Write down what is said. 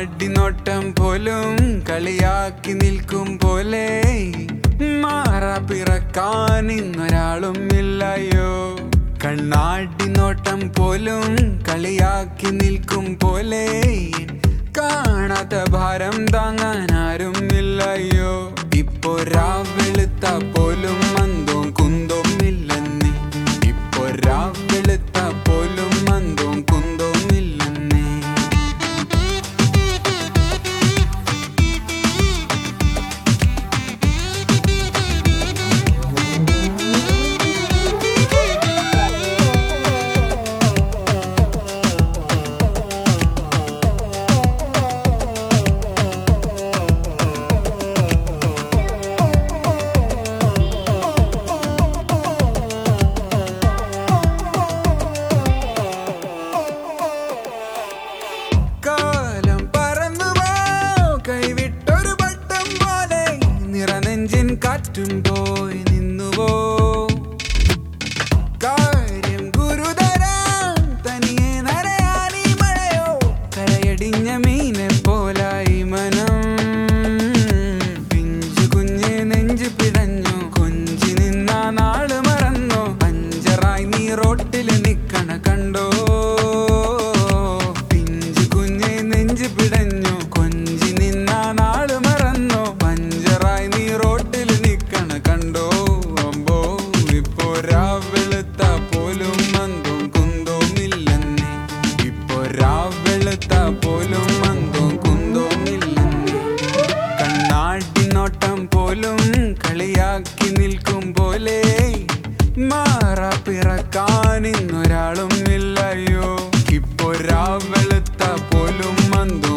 കണ്ണാടി നോട്ടം പോലും കളിയാക്കി നിൽക്കും പോലെ മാറാ പിറക്കാൻ ഇന്നൊരാളും ഇല്ലയോ കണ്ണാടി നോട്ടം പോലും കളിയാക്കി നിൽക്കും പോലെ കാണാത്ത ഭാരം താങ്ങാൻ ആരും ഇല്ലയോ ഇപ്പൊ രാവെളുത്ത പോലും മന്ദവും കുന്തവും ഇല്ലെന്നേ ഇപ്പൊ രാവെളുത്ത പോലും മന്ദവും കുന്തവും ഇല്ലെന്നേ കാലം പറന്നുവോ കൈവിട്ടൊരു പട്ടം പോലെ നിറനെഞ്ചിൻ കാറ്റും പോയി നിന്നുവോ കാര്യം ഗുരുതരം തനിയെ നരയാനീ മഴയോ കരയടിഞ്ഞ മീനെ പോലായി മനം പിഞ്ചു കുഞ്ഞ് നെഞ്ചു പിടഞ്ഞു കൊഞ്ചി നിന്ന നാള് മറന്നു പഞ്ചറായി നീ റോട്ടില് നിക്കണ കണ്ടോ പിഞ്ചു കുഞ്ഞ് നെഞ്ചു പിടഞ്ഞു കൊഞ്ചി നിന്ന നാള് മറന്നു പഞ്ചറായി നീ റോട്ടില് നിക്കണ കണ്ടോ അമ്പോ ഇപ്പോ രാവെളുത്ത പോലും മന്ദും കുന്തവും ഇല്ലെന്നേ ഇപ്പോ രാവെളുത്ത പോലും മന്ദും കുന്തവും ഇല്ലെന്നേ കണ്ണാടി നോട്ടം പോലും കളിയാക്കി നിൽക്കും പോലെ മാറാ പിറക്കാൻ ഇന്നൊരാളും ഇല്ലയോ ഇപ്പൊ രാവെളുത്ത പോലും മന്ദും